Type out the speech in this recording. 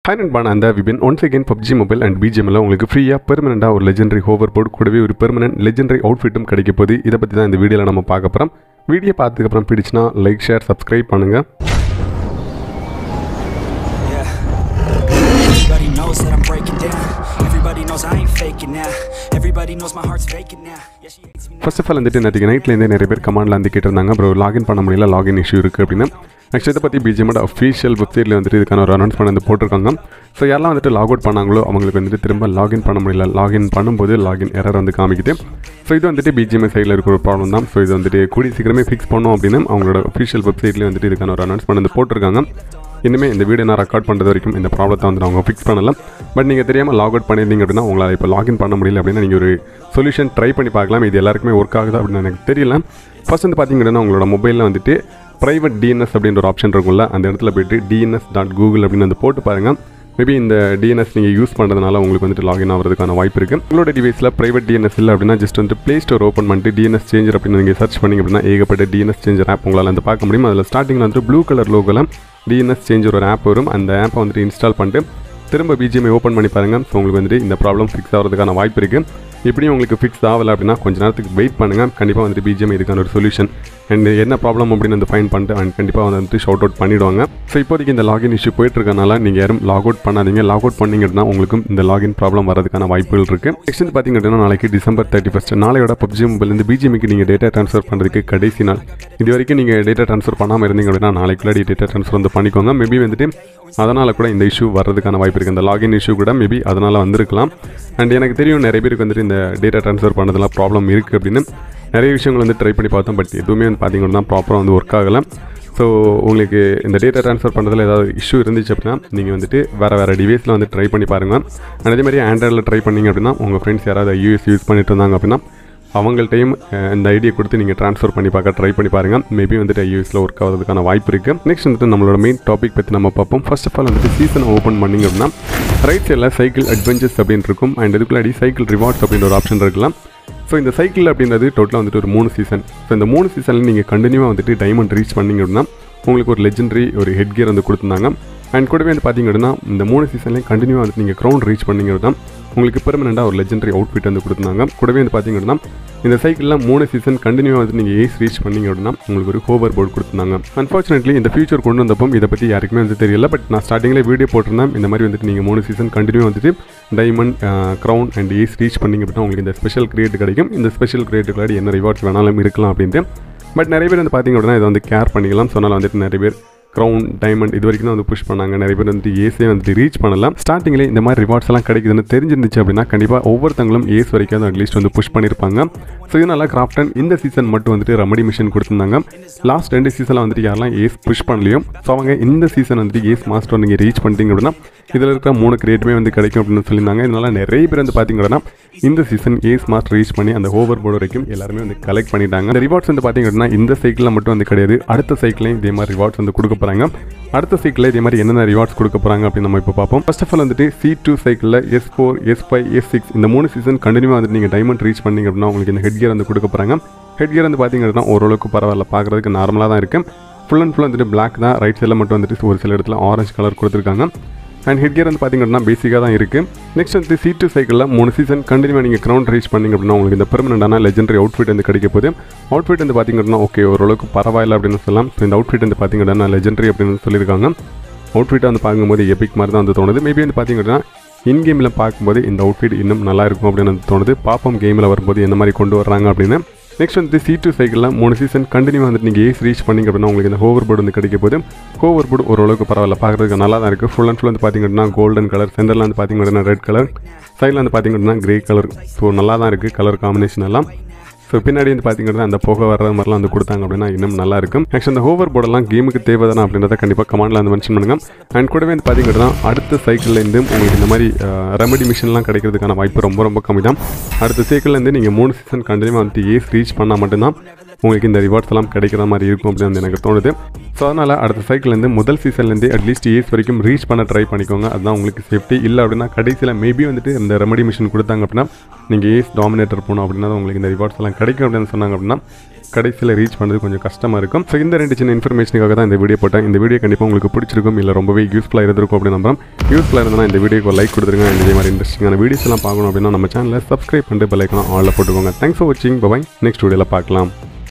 Hi நண்பான அந்த Vipin once again PUBG mobile and பிஜிஎம்ல உங்களுக்கு ஃப்ரீயாக பெர்மனெண்ட்டாக ஒரு லெஜெண்டரி ஹோவர் போர்டு கூடவே ஒரு பெர்மனெண்ட் லெஜெண்டரி அவுட்ஃபிட்டும் கிடைக்க போகுது இதை பற்றி தான் இந்த வீடியோவில் நம்ம பார்க்க போகிறோம் வீடியோ பார்த்ததுக்கப்புறம் பிடிச்சினா லைக் ஷேர் சப்ஸ்கிரைப் பண்ணுங்கள் Yeah. Everybody knows that I'm breaking down. Everybody knows I ain't faking now. Everybody knows my heart's vacant now. Yeah, she hates me. First of all வந்துட்டு நேற்று நைட்லேருந்தே நிறைய பேர் கமாண்டில் வந்து கேட்டிருந்தாங்க ப்ரோ லாகின் பண்ண முடியல லாகின் இஷ்யூ இருக்குது அப்படின்னு ஆக்சுவலி இதை பற்றி பிஜிஎமோட அஃபீஷியல் வெப்சைட்டில் வந்துட்டு இதுக்கான ஒரு அனௌன்ஸ்மெண்ட் வந்து போட்டிருக்காங்க ஸோ யாரெல்லாம் வந்துட்டு லாக் அவுட் பண்ணாங்களோ அவங்களுக்கு வந்துட்டு திரும்ப லாகின் பண்ண முடியல லாகின் பண்ணும்போது லாகின் எரர் வந்து காமிக்குது ஸோ இது வந்துட்டு பிஜிஎம்ஐ சைடில் இருக்கிற ஒரு ப்ராப்ளம் தான் ஸோ இது வந்துட்டு கூடி சீக்கிரமே ஃபிக்ஸ் பண்ணோம் அப்படின்னு அவங்களோட அஃபீஷியல் வெப்சைட்லேயே வந்துட்டு இதுக்கான ஒரு அனௌன்ஸ்மெண்ட் வந்து போட்டிருக்காங்க இனிமேல் இந்த வீடியோ நான் ரெக்கார்ட் பண்ணுறது வரைக்கும் இந்த ப்ராப்ளத்தை வந்து அவங்க ஃபிக்ஸ் பண்ணலாம் பட் நீங்கள் தெரியாமல் லாக் அவுட் பண்ணியிருந்தீங்க அப்படின்னா உங்களால் இப்போ லாகின் பண்ண முடியல அப்படின்னா நீங்கள் ஒரு சொல்யூஷன் ட்ரை பண்ணி பார்க்கலாம் இது எல்லாருக்குமே ஒர்க் ஆகுது அப்படின்னு எனக்கு தெரியல ஃபர்ஸ்ட் வந்து பார்த்தீங்கன்னா உங்களோட மொபைலில் வந்துட்டு ப்ரைவேட் டிஎன்எஸ் அப்படின்ற ஒரு ஆப்ஷன் இருக்கும்ல அந்த இடத்துல போயிட்டு டிஎன்எஸ் டாட் கூகுள் அப்படின்னு வந்து போட்டு பாருங்கள் மேபி இந்த டிஎன்எஸ் நீங்கள் யூஸ் பண்ணுறதுனால உங்களுக்கு வந்துட்டு லாகின் ஆகிறதுக்கான வாய்ப்பு இருக்குது உங்களோட டிவைஸில் ப்ரைவேட் டிஎன்எஸ் இல்லை அப்படின்னா ஜஸ்ட் வந்து ப்ளே ஸ்டோர் ஓப்பன் பண்ணிட்டு டிஎன்எஸ் சேஞ்சர் அப்படின்னு நீங்கள் சர்ச் பண்ணிங்க அப்படின்னா ஏகப்பட்ட டிஎன்எஸ் சேஞ்சர் ஆப் உங்களால் வந்து பார்க்க முடியும் அதில் ஸ்டார்டிங்கில் வந்து ப்ளூ கலர் லோகோவில் டிஎன்எஸ் சேஞ்சர் ஒரு ஆப் வரும் அந்த ஆப்பை வந்துட்டு இன்ஸ்டால் பண்ணிட்டு திரும்ப பிஜிஎம்ஐ ஓப்பன் பண்ணி பாருங்கள் ஸோ உங்களுக்கு வந்துட்டு இந்த ப்ராப்ளம் ஃபிக்ஸ் ஆகிறதுக்கான வாய்ப்பு இருக்குது இப்படியும் உங்களுக்கு ஃபிக்ஸ் ஆகலை அப்படின்னா கொஞ்ச நேரத்துக்கு வெயிட் பண்ணுங்கள் கண்டிப்பாக வந்துட்டு பிஜிஎம் இதுக்கான ஒரு சொல்யூஷன் அண்ட் என்ன ப்ராப்ளம் அப்படின்னு வந்து ஃபைன் பண்ணிட்டு அண்ட் கண்டிப்பாக வந்துட்டு ஷவுட் அவுட் பண்ணிவிடுவாங்க ஸோ இப்போதைக்கு இந்த லாகின் இஷ்யூ போயிட்டு இருக்கனால நீங்கள் யாரும் லாக் அவுட் பண்ணாதீங்க லாக் அவுட் பண்ணிங்க அப்படின்னா உங்களுக்கும் இந்த லாகின் ப்ராப்ளம் வரதுக்கான வாய்ப்புகள் இருக்குது நெக்ஸ்ட் வந்து பார்த்தீங்க அப்படின்னா நாளைக்கு டிசம்பர் தேர்ட்டி ஃபஸ்ட் நாளையோட பப்ஜி மொபைலேருந்து பிஜிஎம்க்கு நீங்கள் டேட்டா ட்ரான்ஸ்ஃபர் பண்ணுறதுக்கு கடைசி நாள் இது வரைக்கும் நீங்கள் டேட்டா ட்ரான்ஸ்ஃபர் பண்ணாமல் இருந்தீங்க அப்படின்னா நாளைக்குள்ளாடி டேட்டா ட்ரான்ஸ்ஃபர் வந்து பண்ணிக்கோங்க மேபி வந்துட்டு அதனால் கூட இந்த இஷ்யூ வர்றதுக்கான வாய்ப்பு இருக்குது இந்த லாகின் இஷ்யூ கூட மேபி அதனால் வந்திருக்கலாம் அண்ட் எனக்கு தெரியும் நிறைய பேருக்கு வந்துட்டு இந்த டேட்டா ட்ரான்ஸ்ஃபர் பண்ணதெல்லாம் ப்ராப்ளம் இருக்குது அப்படின்னு நிறைய விஷயங்கள் வந்து ட்ரை பண்ணி பார்த்தோம் பட் எதுவுமே வந்து பார்த்தீங்கன்னா ப்ராப்பராக வந்து ஒர்க் ஆகலை ஸோ உங்களுக்கு இந்த டேட்டா ட்ரான்ஸ்ஃபர் பண்ணுறதுல ஏதாவது இஷ்யூ இருந்துச்சு அப்படின்னா நீங்கள் வந்துட்டு வேறு வேறு டிவைஸில் வந்து ட்ரை பண்ணி பாருங்கள் And அதே மாதிரி ஆண்ட்ராய்டில் ட்ரை பண்ணீங்க அப்படின்னா உங்கள் ஃப்ரெண்ட்ஸ் யாராவது ஐயூஎஸ் யூஸ் பண்ணிட்டு இருந்தாங்க அப்படின்னா அவங்கள்ட்டையும் அஹ், இந்த ஐடியா கொடுத்து நீங்கள் ட்ரான்ஸ்ஃபர் பண்ணி பார்க்க ட்ரை பண்ணி பாருங்கள் மேபி வந்துட்டு ஐயூஎஸில் ஒர்க் ஆகிறதுக்கான வாய்ப்பு இருக்குது நெக்ஸ்ட் வந்துட்டு நம்மளோட மெயின் டாபிக் பற்றி நம்ம பார்ப்போம் ஃபர்ஸ்ட் ஆஃப் ஆல் வந்துட்டு சீசனை ஓப்பன் பண்ணிங்க அப்படின்னா ரைட் சைடில் சைக்கிள் அட்வென்ச்சர்ஸ் அப்படின்னு இருக்கும் அண்ட் இதுக்குள்ளாடி சைக்கிள் ரிவார்ட்ஸ் அப்படின்ற ஒரு ஆப்ஷன் இருக்கலாம் ஸோ இந்த சைக்கிள் அப்படின்றது டோட்டலாக வந்துட்டு ஒரு மூணு சீசன் ஸோ இந்த மூணு சீசனில் நீங்கள் கண்டினியூவாக வந்துட்டு டைமண்ட் ரீச் பண்ணிங்க அப்படின்னா உங்களுக்கு ஒரு லெஜெண்டரி ஒரு ஹெட் கியர் வந்து கொடுத்துருந்தாங்க அண்ட் கூடவே வந்து பார்த்தீங்க அப்படின்னா இந்த மூணு சீசன்லேயும் கண்டினியூவாக வந்துட்டு நீங்கள் க்ரௌண்ட் ரீச் பண்ணிங்க அப்படின்னா உங்களுக்கு பெர்மனெண்ட்டாக ஒரு லெஜெண்டரி அவுட்ஃபிட் வந்து கொடுத்துருந்தாங்க கூடவே வந்து பார்த்தீங்க அப்படின்னா இந்த சைக்கிளில் மூணு சீசன் கண்டினியூவாக வந்து நீங்கள் ஏஸ் ரீச் பண்ணிங்க அப்படின்னா உங்களுக்கு ஒரு ஹோவர் போர்டு கொடுத்துருந்தாங்க அன்ஃபார்ச்சுனேட்லி இந்த ஃபியூச்சர் கொண்டு வந்தப்போ இதை பற்றி யாருக்குமே வந்து தெரியல பட் நான் ஸ்டார்டிங்கில் வீடியோ போட்டிருந்தேன் இந்த மாதிரி வந்துட்டு நீங்கள் மூணு சீசன் கண்டினியூ வந்துட்டு diamond crown and ace reach பண்ணிங்க அப்படின்னா உங்களுக்கு இந்த ஸ்பெஷல் கிரியேட் கிடைக்கும் இந்த ஸ்பெஷல் கிரியேட்டுக்கு என்ன ரிவார்ட்ஸ் வேணாலும் இருக்கலாம் அப்படின்ட்டு பட் நிறைய பேர் வந்து பார்த்தீங்க அப்படின்னா இதை வந்து கேர் பண்ணிக்கலாம் சொன்னால் வந்துட்டு நிறைய பேர் க்ரௌன் டைமண்ட் இது வரைக்கும் தான் வந்து புஷ் பண்ணாங்க நிறைய பேர் வந்துட்டு ஏஸே வந்துட்டு ரீச் பண்ணலாம் ஸ்டார்டிங்கில் இந்த மாதிரி ரிவார்ட்ஸ் எல்லாம் கிடைக்குதுன்னு தெரிஞ்சிருந்துச்சு அப்படின்னா கண்டிப்பாக ஒவ்வொருத்தங்களும் ஏஸ் வரைக்கும் அட்லீஸ்ட் வந்து புஷ் பண்ணியிருப்பாங்க ஸோ இதனால கிராஃப்டன் இந்த சீசன் மட்டும் வந்துட்டு ரெமடி மிஷின் கொடுத்துருந்தாங்க லாஸ்ட் ரெண்டு சீசனில் வந்துட்டு யாரெல்லாம் ஏஸ் புஷ் பண்ணலையோ ஸோ அவங்க இந்த சீசன் வந்துட்டு ஏஸ் மாஸ்டர் நீங்கள் ரீச் பண்ணிட்டீங்க அப்படின்னா இதில் இருக்கிற மூணு கிரியேட்டுமே வந்து கிடைக்கும் அப்படின்னு சொல்லியிருந்தாங்க இதனால நிறைய பேர் வந்து பார்த்தீங்க அப்படின்னா இந்த சீசன் ஏஸ் மாஸ்டர் ரீச் பண்ணி அந்த ஓவர் போர்டு வரைக்கும் எல்லாருமே வந்து கலெக்ட் பண்ணிட்டாங்க இந்த ரிவார்ட்ஸ் வந்து பார்த்தீங்க அப்படின்னா இந்த சைக்கிளில் மட்டும் வந்து கிடையாது அடுத்த சைக்கிளையும் இதே மாதிரி ரிவார்ட்ஸ் வந்து கொடுக்க போகிறாங்க அடுத்த சைக்கிளில் இதே மாதிரி என்னென்ன ரிவார்ட்ஸ் கொடுக்க போகிறாங்க அப்படின்னு நம்ம இப்போ பார்ப்போம் ஃபர்ஸ்ட் ஆஃப் ஆல் வந்துட்டு சி டூ சைக்கிளில் S four S five S six இந்த மூணு சீசன் கண்டினியூவாக வந்துட்டு நீங்கள் டைமண்ட் ரீச் பண்ணீங்க அப்படின்னா உங்களுக்கு இந்த ஹெட் கியர் வந்து கொடுக்க போகிறாங்க ஹெட் கியர் வந்து பார்த்தீங்க அப்படின்னா ஓரளவுக்கு பரவாயில்ல பார்க்குறதுக்கு நார்மலாக தான் இருக்குது ஃபுல் அண்ட் ஃபுல் வந்துட்டு பிளாக் தான் ரைட் சைடில் மட்டும் வந்துட்டு ஒரு சில இடத்துல ஆரஞ்சு கலர் கொடுத்துருக்காங்க அண்ட் ஹெட் கியர் வந்து பார்த்தீங்கன்னா பேசிக்காக தான் இருக்குது நெக்ஸ்ட் வந்து சி டூ சைக்கிளில் மூணு சீசன் கண்டினியூவாக நீங்கள் க்ரௌண்ட் ரீச் பண்ணிங்க அப்படின்னா உங்களுக்கு இந்த பெர்மனண்டான லெஜெண்டரி அவுட்ஃபிட் வந்து கிடைக்க போகுது அவுட்ஃபிட் வந்து பார்த்தீங்கன்னா ஓகே ஓரளவுக்கு பரவாயில்ல அப்படின்னு சொல்லலாம் ஸோ இந்த அவுட்ஃபிட் வந்து பார்த்தீங்கன்னா லெஜெண்டரி அப்படின்னு சொல்லியிருக்காங்க அவுட்ஃபிட்டை வந்து பார்க்கும்போது எபிக் மாதிரி தான் வந்து தோணுது மேபி வந்து பார்த்தீங்கன்னா இன் கேமில் பார்க்கும்போது இந்த அவுட்ஃபிட் இன்னும் நல்லா இருக்கும் அப்படின்னு வந்து தோணுது பார்ப்போம் கேமில் வரும்போது எந்த மாதிரி கொண்டு வர்றாங்க அப்படின்னு நெக்ஸ்ட் வந்து சி டூ சைக்கிளில் மூணு சீசன் கண்டினியூ வந்துட்டு நீங்கள் ஏஸ் ரீச் பண்ணிங்க அப்படின்னா உங்களுக்கு இந்த ஹோவர் போர்டு வந்து கிடைக்க போது ஹோவர் போர்டு ஓரளவுக்கு பரவாயில்ல பார்க்குறதுக்கு நல்லா தான் இருக்குது ஃபுல் அண்ட் ஃபுல் வந்து பார்த்தீங்கன்னா கோல்டன் கலர் சென்டரில் வந்து பார்த்தீங்கன்னா ரெட் கலர் சைடில் வந்து பார்த்தீங்கன்னா கிரே கலர் ஸோ நல்லா தான் இருக்குது கலர் காம்பினேஷன் எல்லாம் ஸோ பின்னாடி வந்து பார்த்தீங்கன்னா அந்த புகை வர்ற மாதிரிலாம் வந்து கொடுத்தாங்க அப்படின்னா இன்னும் நல்லா இருக்கும் ஆக்சுவலி அந்த ஹோவர் போர்டெல்லாம் கேமுக்கு தேவைதானா அப்படின்றத கண்டிப்பாக கமெண்ட்டில் வந்து மென்ஷன் பண்ணுங்க அண்ட் கூடவே வந்து பார்த்தீங்கன்னா அடுத்த சைக்கிள்லேருந்து உங்களுக்கு இந்த மாதிரி ரெமடி மிஷின்லாம் கிடைக்கிறதுக்கான வாய்ப்பு ரொம்ப ரொம்ப கம்மி தான் அடுத்த சைக்கிள்லேருந்து நீங்கள் மூணு சீசன் கண்டினியூவாக வந்து ஏஸ் ரீச் பண்ணால் மட்டும்தான் உங்களுக்கு இந்த ரிவார்ட்ஸ் எல்லாம் கிடைக்கிற மாதிரி இருக்கும் அப்படின்னு வந்து எனக்கு தோணுது ஸோ அதனால் அடுத்த சைக்கிள்லேருந்து முதல் சீசன்லேருந்து அட்லீஸ்ட் ஏஸ் வரைக்கும் ரீச் பண்ண ட்ரை பண்ணிக்கோங்க அதுதான் உங்களுக்கு சேஃப்டி இல்லை அப்படின்னா கடைசியில் மேபி வந்துட்டு இந்த ரெமடி மிஷின் கொடுத்தாங்க அப்படின்னா நீங்கள் ஏஸ் டாமினேட்டர் போகணும் அப்படின்னா தான் உங்களுக்கு இந்த ரிவார்ட்ஸ் எல்லாம் கிடைக்கும் அப்படின்னு சொன்னாங்க அப்படின்னா கடைசியில் ரீச் பண்ணுறது கொஞ்சம் கஷ்டமாக இருக்கும் ஸோ இந்த ரெண்டு சின்ன இன்ஃபர்மேஷனுக்காக தான் இந்த வீடியோ போட்டேன் இந்த வீடியோ கண்டிப்பாக உங்களுக்கு பிடிச்சிருக்கும் இல்லை ரொம்பவே யூஸ்ஃபுல்லாக இருந்திருக்கும் அப்படின்னு நம்புறேன் யூஸ்ஃபுல்லாக இருந்தால் இந்த வீடியோக்கு லைக் கொடுத்துருங்க இதே மாதிரி இன்ட்ரெஸ்டிங்கான வீடியோஸ் எல்லாம் பார்க்கணும் அப்படின்னா நம்ம சேனலை சப்ஸ்கிரைப் பண்ணிட்டு பெல் ஐக்கான ஆலில் போட்டுக்கோங்க தேங்க்ஸ் ஃபார் வாட்சிங் பபாய் நெக்ஸ்ட் வீடியோவில் பார்க்கலாம்